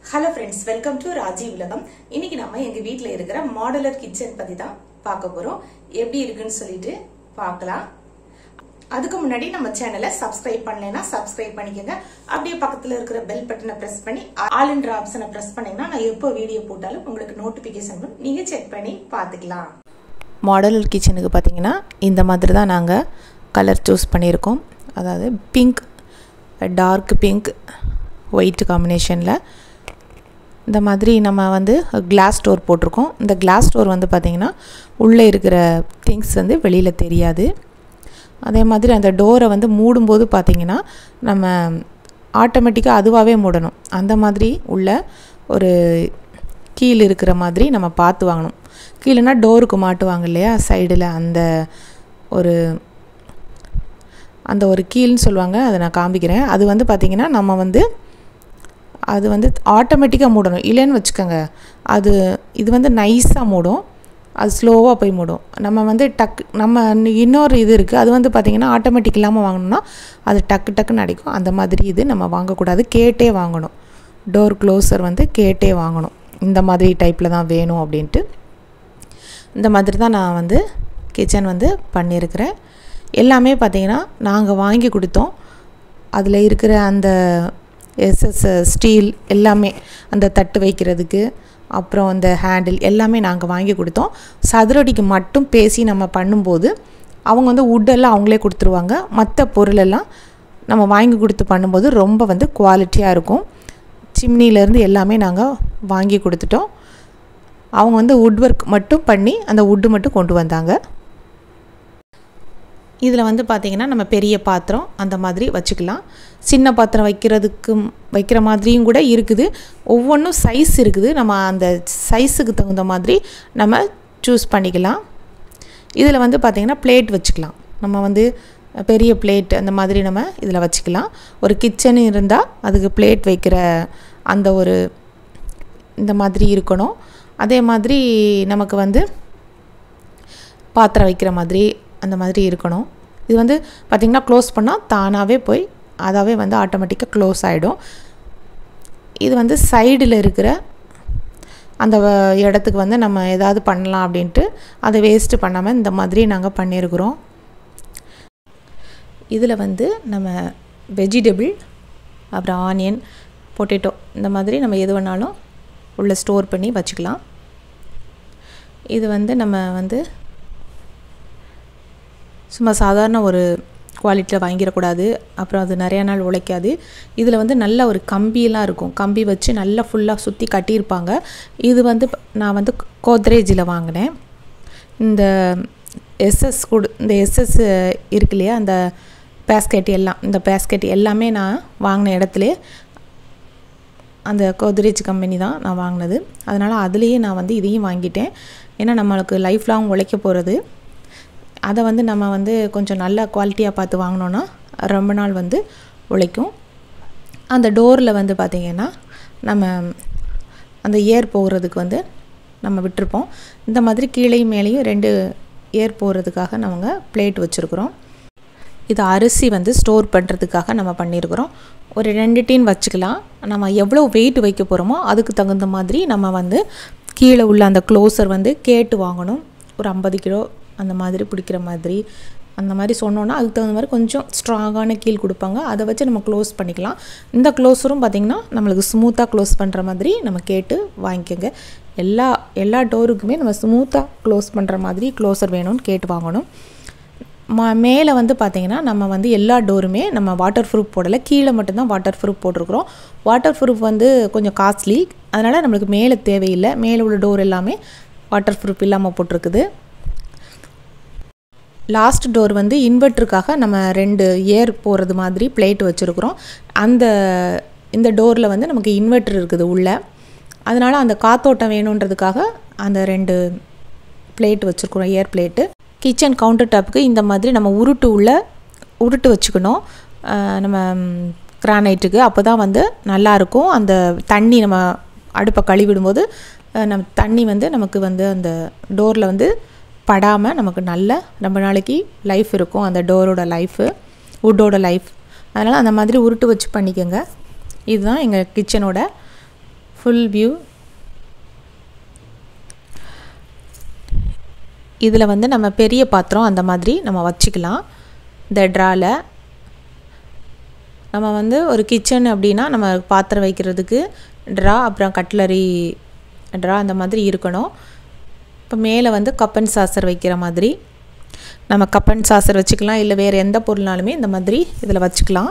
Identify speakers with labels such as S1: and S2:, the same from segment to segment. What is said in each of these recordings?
S1: hello friends welcome to Raji Ulagam இன்னைக்கு நம்ம எங்க வீட்ல இருக்கிற மாடுலர் கிச்சன் பத்தி தான் பார்க்க போறோம் எப்படி இருக்குன்னு சொல்லிட்டு பார்க்கலாம் அதுக்கு முன்னாடி நம்ம சேனலை சப்ஸ்கிரைப் பண்ணலைன்னா சப்ஸ்கிரைப் பண்ணிக்கோங்க அப்படியே பக்கத்துல இருக்கிற பெல் பட்டனை பிரஸ் பண்ணி ஆல் என்ற ஆப்ஷனை பிரஸ் பண்ணீங்கன்னா நான் எப்போ வீடியோ போட்டாலும் உங்களுக்கு நோட்டிபிகேஷன் வரும் நீங்க செக் பண்ணி பார்த்துக்கலாம்
S2: மாடலர் கிச்சனுக்கு பார்த்தீங்கன்னா இந்த மாதிரி தான் நாங்கள் கலர் சூஸ் பண்ணியிருக்கோம் அதாவது பிங்க் டார்க் பிங்க் ஒயிட் காம்பினேஷனில் இந்த மாதிரி நம்ம வந்து கிளாஸ் ஸ்டோர் போட்டிருக்கோம் இந்த கிளாஸ் ஸ்டோர் வந்து பார்த்திங்கன்னா உள்ளே இருக்கிற திங்ஸ் வந்து வெளியில் தெரியாது அதே மாதிரி அந்த டோரை வந்து மூடும்போது பார்த்திங்கன்னா நம்ம ஆட்டோமேட்டிக்காக அதுவாகவே மூடணும் அந்த மாதிரி உள்ள ஒரு கீழ் இருக்கிற மாதிரி நம்ம பார்த்து வாங்கணும் கீழேனா டோருக்கு மாட்டுவாங்க இல்லையா சைடில் அந்த ஒரு அந்த ஒரு கீழ்னு சொல்லுவாங்க அதை நான் காமிக்கிறேன் அது வந்து பார்த்திங்கன்னா நம்ம வந்து அது வந்து ஆட்டோமேட்டிக்காக மூடணும் இல்லைன்னு வச்சுக்கோங்க அது இது வந்து நைஸாக மூடும் அது ஸ்லோவாக போய் மூடும் நம்ம வந்து டக் நம்ம இன்னொரு இது இருக்குது அது வந்து பார்த்திங்கன்னா ஆட்டோமேட்டிக் இல்லாமல் வாங்கணும்னா அது டக்கு டக்குன்னு அடிக்கும் அந்த மாதிரி இது நம்ம வாங்கக்கூடாது கேட்டே வாங்கணும் டோர் க்ளோஸர் வந்து கேட்டே வாங்கணும் இந்த மாதிரி டைப்பில் தான் வேணும் அப்படின்ட்டு இந்த மாதிரி தான் நான் வந்து கிச்சன் வந்து பண்ணியிருக்கிறேன் எல்லாமே பார்த்திங்கன்னா நாங்கள் வாங்கி கொடுத்தோம் அதில் இருக்கிற அந்த எஸ்எஸ் ஸ்டீல் எல்லாமே அந்த தட்டு வைக்கிறதுக்கு அப்புறம் அந்த ஹேண்டில் எல்லாமே நாங்கள் வாங்கி கொடுத்தோம் சதுரடிக்கு மட்டும் பேசி நம்ம பண்ணும்போது அவங்க வந்து உட்டெல்லாம் அவங்களே கொடுத்துருவாங்க மற்ற பொருளெல்லாம் நம்ம வாங்கி கொடுத்து பண்ணும்போது ரொம்ப வந்து குவாலிட்டியாக இருக்கும் சிம்னிலேருந்து எல்லாமே நாங்கள் வாங்கி கொடுத்துட்டோம் அவங்க வந்து வுட் ஒர்க் மட்டும் பண்ணி அந்த வுட்டு மட்டும் கொண்டு வந்தாங்க இதில் வந்து பார்த்திங்கன்னா நம்ம பெரிய பாத்திரம் அந்த மாதிரி வச்சுக்கலாம் சின்ன பாத்திரம் வைக்கிறதுக்கு வைக்கிற மாதிரியும் கூட இருக்குது ஒவ்வொன்றும் சைஸ் இருக்குது நம்ம அந்த சைஸுக்கு தகுந்த மாதிரி நம்ம சூஸ் பண்ணிக்கலாம் இதில் வந்து பார்த்திங்கன்னா பிளேட் வச்சுக்கலாம் நம்ம வந்து பெரிய பிளேட் அந்த மாதிரி நம்ம இதில் வச்சுக்கலாம் ஒரு கிச்சன் இருந்தால் அதுக்கு பிளேட் வைக்கிற அந்த ஒரு இந்த மாதிரி இருக்கணும் அதே மாதிரி நமக்கு வந்து பாத்திரம் வைக்கிற மாதிரி அந்த மாதிரி இருக்கணும் இது வந்து பார்த்திங்கன்னா க்ளோஸ் பண்ணால் தானாகவே போய் அதாவே வந்து ஆட்டோமேட்டிக்காக க்ளோஸ் ஆகிடும் இது வந்து சைடில் இருக்கிற அந்த இடத்துக்கு வந்து நம்ம ஏதாவது பண்ணலாம் அப்படின்ட்டு அதை வேஸ்ட்டு பண்ணாமல் இந்த மாதிரி நாங்கள் பண்ணியிருக்கிறோம் இதில் வந்து நம்ம வெஜிடபிள் அப்புறம் ஆனியன் பொட்டேட்டோ இந்த மாதிரி நம்ம எது வேணாலும் உள்ளே ஸ்டோர் பண்ணி வச்சுக்கலாம் இது வந்து நம்ம வந்து சும்மா சாதாரண ஒரு குவாலிட்டியில் வாங்கிடக்கூடாது அப்புறம் அது நிறையா நாள் உழைக்காது இதில் வந்து நல்ல ஒரு கம்பியெல்லாம் இருக்கும் கம்பி வச்சு நல்லா ஃபுல்லாக சுற்றி கட்டியிருப்பாங்க இது வந்து நான் வந்து கோத்ரேஜில் வாங்கினேன் இந்த எஸ்எஸ் கொடு இந்த எஸ்எஸ் இருக்கு இல்லையா அந்த பேஸ்கெட் எல்லாம் இந்த பேஸ்கெட் எல்லாமே நான் வாங்கின இடத்துல அந்த கோத்ரேஜ் கம்பெனி தான் நான் வாங்கினது அதனால் அதுலேயே நான் வந்து இதையும் வாங்கிட்டேன் ஏன்னா நம்மளுக்கு லைஃப் லாங் உழைக்க போகிறது அதை வந்து நம்ம வந்து கொஞ்சம் நல்ல குவாலிட்டியாக பார்த்து வாங்கினோன்னா ரொம்ப நாள் வந்து உழைக்கும் அந்த டோரில் வந்து பார்த்திங்கன்னா நம்ம அந்த ஏர் போகிறதுக்கு வந்து நம்ம விட்டுருப்போம் இந்த மாதிரி கீழேயும் மேலேயும் ரெண்டு ஏர் போகிறதுக்காக நம்ம பிளேட் வச்சுருக்குறோம் இது அரிசி வந்து ஸ்டோர் பண்ணுறதுக்காக நம்ம பண்ணியிருக்கிறோம் ஒரு ரெண்டு டீன் வச்சுக்கலாம் நம்ம எவ்வளோ வெயிட் வைக்க போகிறோமோ அதுக்கு தகுந்த மாதிரி நம்ம வந்து கீழே உள்ள அந்த க்ளோஸர் வந்து கேட்டு வாங்கணும் ஒரு ஐம்பது கிலோ அந்த மாதிரி பிடிக்கிற மாதிரி அந்த மாதிரி சொன்னோன்னா அதுக்கு தகுந்த மாதிரி கொஞ்சம் ஸ்ட்ராங்கான கீழ் கொடுப்பாங்க அதை வச்சு நம்ம க்ளோஸ் பண்ணிக்கலாம் இந்த க்ளோஸரும் பார்த்திங்கன்னா நம்மளுக்கு ஸ்மூத்தாக க்ளோஸ் பண்ணுற மாதிரி நம்ம கேட்டு வாங்கிக்கோங்க எல்லா எல்லா டோருக்குமே நம்ம ஸ்மூத்தாக க்ளோஸ் பண்ணுற மாதிரி க்ளோஸர் வேணும்னு கேட்டு வாங்கணும் மா மேலே வந்து பார்த்திங்கன்னா நம்ம வந்து எல்லா டோருமே நம்ம வாட்டர் ப்ரூஃப் போடலை கீழே மட்டும்தான் வாட்டர் ப்ரூஃப் போட்டிருக்கிறோம் வாட்டர் ப்ரூஃப் வந்து கொஞ்சம் காஸ்ட்லி அதனால் நம்மளுக்கு மேலே தேவையில்லை மேலே உள்ள டோர் எல்லாமே வாட்டர் ப்ரூஃப் இல்லாமல் போட்டிருக்குது லாஸ்ட் டோர் வந்து இன்வெர்ட்டருக்காக நம்ம ரெண்டு ஏர் போகிறது மாதிரி பிளேட் வச்சுருக்குறோம் அந்த இந்த டோரில் வந்து நமக்கு இன்வெர்ட்டர் இருக்குது உள்ளே அதனால் அந்த காத்தோட்டம் வேணுன்றதுக்காக அந்த ரெண்டு பிளேட் வச்சுருக்குறோம் ஏர் பிளேட்டு கிச்சன் கவுண்டர் டாப்புக்கு இந்த மாதிரி நம்ம உருட்டு உள்ள உருட்டு வச்சுக்கணும் நம்ம கிரானைட்டுக்கு அப்போ தான் வந்து நல்லாயிருக்கும் அந்த தண்ணி நம்ம அடுப்பை கழுவிடும்போது நம்ம தண்ணி வந்து நமக்கு வந்து அந்த டோரில் வந்து படாமல் நமக்கு நல்ல ரொம்ப நாளைக்கு லைஃப் இருக்கும் அந்த டோரோட லைஃபு வுட்டோட லைஃப் அதனால் அந்த மாதிரி உருட்டு வச்சு பண்ணிக்கோங்க இதுதான் எங்கள் கிச்சனோட ஃபுல் வியூ இதில் வந்து நம்ம பெரிய பாத்திரம் அந்த மாதிரி நம்ம வச்சுக்கலாம் இந்த ட்ராவில் நம்ம வந்து ஒரு கிச்சன் அப்படின்னா நம்ம பாத்திரம் வைக்கிறதுக்கு ட்ரா அப்புறம் கட்லரி ட்ரா அந்த மாதிரி இருக்கணும் இப்போ மேலே வந்து கப்பன் சாசர் வைக்கிற மாதிரி நம்ம கப்பன் சாசர் வச்சுக்கலாம் இல்லை வேறு எந்த பொருள்னாலுமே இந்த மாதிரி இதில் வச்சுக்கலாம்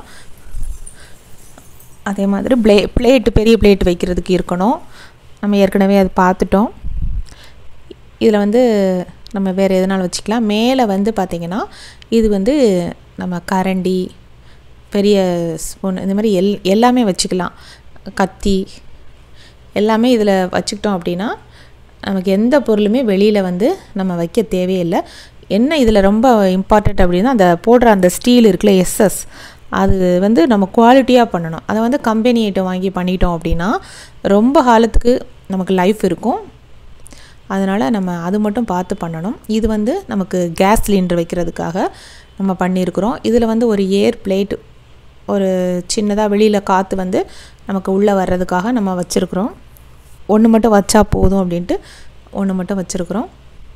S2: அதே மாதிரி ப்ளே பிளேட்டு பெரிய பிளேட் வைக்கிறதுக்கு இருக்கணும் நம்ம ஏற்கனவே அது பார்த்துட்டோம் இதில் வந்து நம்ம வேறு எதனாலும் வச்சுக்கலாம் மேலே வந்து பார்த்திங்கன்னா இது வந்து நம்ம கரண்டி பெரிய ஸ்பூன் இந்த மாதிரி எல் எல்லாமே வச்சுக்கலாம் கத்தி எல்லாமே இதில் வச்சுக்கிட்டோம் அப்படின்னா நமக்கு எந்த பொருளுமே வெளியில் வந்து நம்ம வைக்க தேவையில்லை என்ன இதில் ரொம்ப இம்பார்ட்டண்ட் அப்படின்னா அந்த போடுற அந்த ஸ்டீல் இருக்குல்ல எஸ்எஸ் அது வந்து நம்ம குவாலிட்டியாக பண்ணணும் அதை வந்து கம்பெனி ஐட்டம் வாங்கி பண்ணிட்டோம் அப்படின்னா ரொம்ப காலத்துக்கு நமக்கு லைஃப் இருக்கும் அதனால் நம்ம அது மட்டும் பார்த்து பண்ணணும் இது வந்து நமக்கு கேஸ் சிலிண்டர் வைக்கிறதுக்காக நம்ம பண்ணியிருக்கிறோம் இதில் வந்து ஒரு ஏர் பிளேட் ஒரு சின்னதாக வெளியில் காற்று வந்து நமக்கு உள்ளே வர்றதுக்காக நம்ம வச்சுருக்குறோம் ஒன்று மட்டும் வச்சா போதும் அப்படின்ட்டு ஒன்று மட்டும் வச்சுருக்குறோம்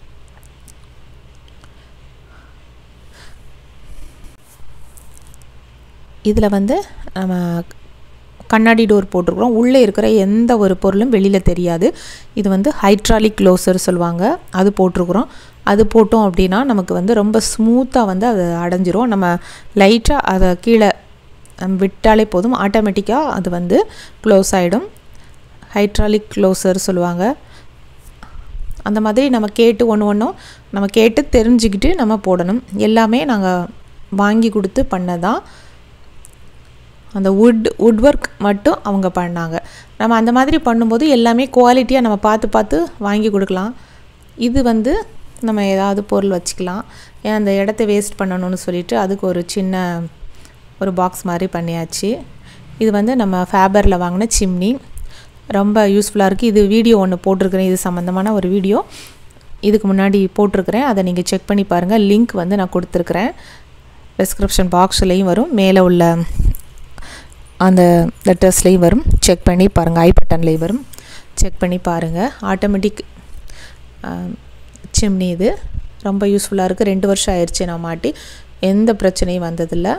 S2: இதில் வந்து நம்ம கண்ணாடி டோர் போட்டிருக்கிறோம் உள்ளே இருக்கிற எந்த ஒரு பொருளும் வெளியில் தெரியாது இது வந்து ஹைட்ராலிக் க்ளோசர் சொல்லுவாங்க அது போட்டிருக்குறோம் அது போட்டோம் அப்படின்னா நமக்கு வந்து ரொம்ப ஸ்மூத்தாக வந்து அது அடைஞ்சிரும் நம்ம லைட்டாக அதை கீழே விட்டாலே போதும் ஆட்டோமேட்டிக்காக அது வந்து க்ளோஸ் ஆகிடும் ஹைட்ராலிக் க்ளோசர் சொல்லுவாங்க அந்த மாதிரி நம்ம கேட்டு ஒன்று ஒன்றும் நம்ம கேட்டு தெரிஞ்சுக்கிட்டு நம்ம போடணும் எல்லாமே நாங்கள் வாங்கி கொடுத்து பண்ணதான் அந்த வுட் வுட் ஒர்க் மட்டும் அவங்க பண்ணாங்க நம்ம அந்த மாதிரி பண்ணும்போது எல்லாமே குவாலிட்டியாக நம்ம பார்த்து பார்த்து வாங்கி கொடுக்கலாம் இது வந்து நம்ம ஏதாவது பொருள் வச்சுக்கலாம் ஏன் அந்த இடத்த வேஸ்ட் பண்ணணும்னு சொல்லிட்டு அதுக்கு ஒரு சின்ன ஒரு பாக்ஸ் மாதிரி பண்ணியாச்சு இது வந்து நம்ம ஃபேபரில் வாங்கின சிம்னி ரொம்ப யூஸ்ஃபுல்லாக இருக்குது இது வீடியோ ஒன்று போட்டிருக்கிறேன் இது சம்மந்தமான ஒரு வீடியோ இதுக்கு முன்னாடி போட்டிருக்கிறேன் அதை நீங்கள் செக் பண்ணி பாருங்கள் லிங்க் வந்து நான் கொடுத்துருக்குறேன் டிஸ்கிரிப்ஷன் பாக்ஸ்லேயும் வரும் மேலே உள்ள அந்த லெட்டர்ஸ்லேயும் வரும் செக் பண்ணி பாருங்கள் ஐ பட்டன்லேயும் வரும் செக் பண்ணி பாருங்கள் ஆட்டோமேட்டிக் சிம்னி இது ரொம்ப யூஸ்ஃபுல்லாக இருக்குது ரெண்டு வருஷம் ஆயிடுச்சு நான் மாட்டி எந்த பிரச்சனையும் வந்ததில்லை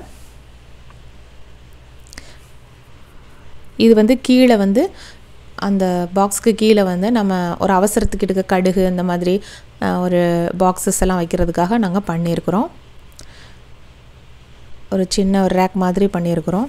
S2: இது வந்து கீழே வந்து அந்த பாக்ஸ்க்கு கீழே வந்து நம்ம ஒரு அவசரத்துக்கு எடுக்க கடுகு அந்த மாதிரி ஒரு பாக்ஸஸ் எல்லாம் வைக்கிறதுக்காக நாங்கள் பண்ணியிருக்கிறோம் ஒரு சின்ன ஒரு ரேக் மாதிரி பண்ணியிருக்கிறோம்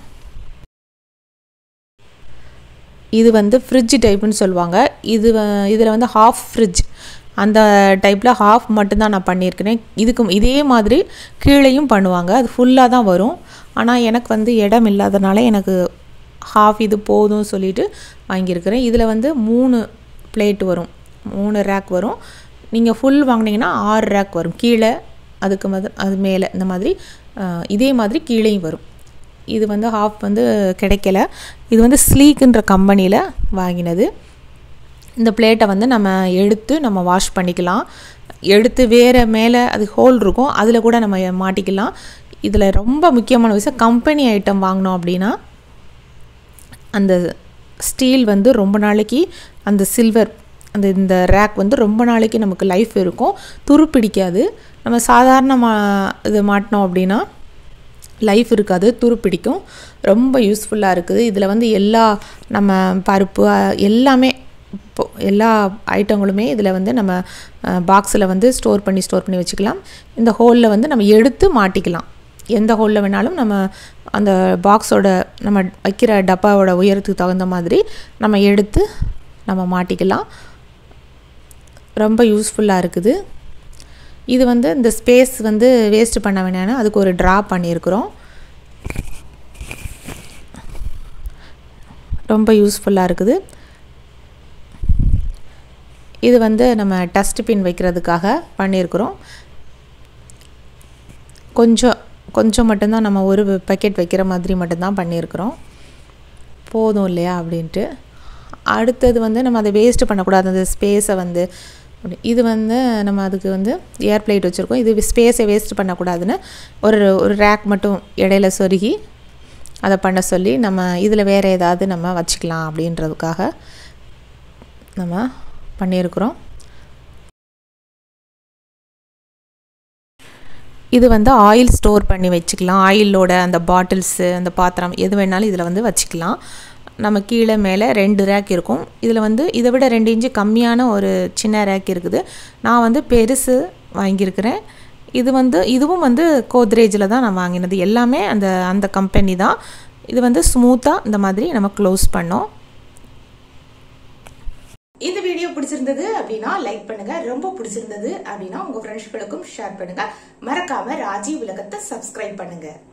S2: இது வந்து ஃப்ரிட்ஜ் டைப்புன்னு சொல்லுவாங்க இது இதில் வந்து ஹாஃப் ஃப்ரிட்ஜ் அந்த டைப்பில் ஹாஃப் மட்டும்தான் நான் பண்ணியிருக்கிறேன் இதுக்கு இதே மாதிரி கீழேயும் பண்ணுவாங்க அது ஃபுல்லாக தான் வரும் ஆனால் எனக்கு வந்து இடம் இல்லாதனால எனக்கு ஹாஃப் இது போதும் சொல்லிட்டு வாங்கியிருக்கிறேன் இதில் வந்து மூணு பிளேட் வரும் மூணு ரேக் வரும் நீங்கள் ஃபுல் வாங்கினீங்கன்னா ஆறு ரேக் வரும் கீழே அதுக்கு மது அது மேலே இந்த மாதிரி இதே மாதிரி கீழேயும் வரும் இது வந்து ஹாஃப் வந்து கிடைக்கல இது வந்து ஸ்லீக்குன்ற கம்பெனியில் வாங்கினது இந்த பிளேட்டை வந்து நம்ம எடுத்து நம்ம வாஷ் பண்ணிக்கலாம் எடுத்து வேறு மேலே அது ஹோல் இருக்கும் அதில் கூட நம்ம மாட்டிக்கலாம் இதில் ரொம்ப முக்கியமான விஷயம் கம்பெனி ஐட்டம் வாங்கினோம் அப்படின்னா அந்த ஸ்டீல் வந்து ரொம்ப நாளைக்கு அந்த சில்வர் அந்த இந்த ரேக் வந்து ரொம்ப நாளைக்கு நமக்கு லைஃப் இருக்கும் துரு பிடிக்காது நம்ம சாதாரணமாக இது மாட்டினோம் அப்படின்னா லைஃப் இருக்காது துரு பிடிக்கும் ரொம்ப யூஸ்ஃபுல்லாக இருக்குது இதில் வந்து எல்லா நம்ம பருப்பு எல்லாமே இப்போ எல்லா ஐட்டங்களுமே இதில் வந்து நம்ம பாக்ஸில் வந்து ஸ்டோர் பண்ணி ஸ்டோர் பண்ணி வச்சுக்கலாம் இந்த ஹோலில் வந்து நம்ம எடுத்து மாட்டிக்கலாம் எந்த ஹோலில் வேணாலும் நம்ம அந்த பாக்ஸோட நம்ம வைக்கிற டப்பாவோட உயரத்துக்கு தகுந்த மாதிரி நம்ம எடுத்து நம்ம மாட்டிக்கலாம் ரொம்ப யூஸ்ஃபுல்லாக இருக்குது இது வந்து இந்த ஸ்பேஸ் வந்து வேஸ்ட் பண்ண வேணாம்னு அதுக்கு ஒரு ட்ரா பண்ணியிருக்கிறோம் ரொம்ப யூஸ்ஃபுல்லாக இருக்குது இது வந்து நம்ம டஸ்ட்பின் வைக்கிறதுக்காக பண்ணியிருக்கிறோம் கொஞ்சம் கொஞ்சம் மட்டும்தான் நம்ம ஒரு பக்கெட் வைக்கிற மாதிரி மட்டும்தான் பண்ணியிருக்கிறோம் போதும் இல்லையா அப்படின்ட்டு அடுத்தது வந்து நம்ம அதை வேஸ்ட்டு பண்ணக்கூடாது அந்த ஸ்பேஸை வந்து இது வந்து நம்ம அதுக்கு வந்து ஏர் பிளேட் வச்சுருக்கோம் இது ஸ்பேஸை வேஸ்ட் பண்ணக்கூடாதுன்னு ஒரு ஒரு ரேக் மட்டும் இடையில சொருகி அதை பண்ண சொல்லி நம்ம இதில் வேறு ஏதாவது நம்ம வச்சுக்கலாம் அப்படின்றதுக்காக நம்ம பண்ணியிருக்கிறோம் இது வந்து ஆயில் ஸ்டோர் பண்ணி வச்சுக்கலாம் ஆயிலோட அந்த பாட்டில்ஸு அந்த பாத்திரம் எது வேணாலும் இதில் வந்து வச்சுக்கலாம் நம்ம கீழே மேலே ரெண்டு ரேக் இருக்கும் இதில் வந்து இதை விட ரெண்டு இன்ச்சு கம்மியான ஒரு சின்ன ரேக் இருக்குது நான் வந்து பெருசு வாங்கியிருக்கிறேன் இது வந்து இதுவும் வந்து கோத்ரேஜில் தான் நான் வாங்கினது எல்லாமே அந்த அந்த கம்பெனி தான் இது வந்து ஸ்மூத்தாக இந்த மாதிரி நம்ம க்ளோஸ் பண்ணோம்
S1: இந்த வீடியோ பிடிச்சிருந்தது அப்படின்னா லைக் பண்ணுங்க ரொம்ப பிடிச்சிருந்தது அப்படின்னா உங்க ஃப்ரெண்ட்ஸ்களுக்கும் ஷேர் பண்ணுங்க மறக்காம ராஜி உலகத்தை சப்ஸ்கிரைப் பண்ணுங்க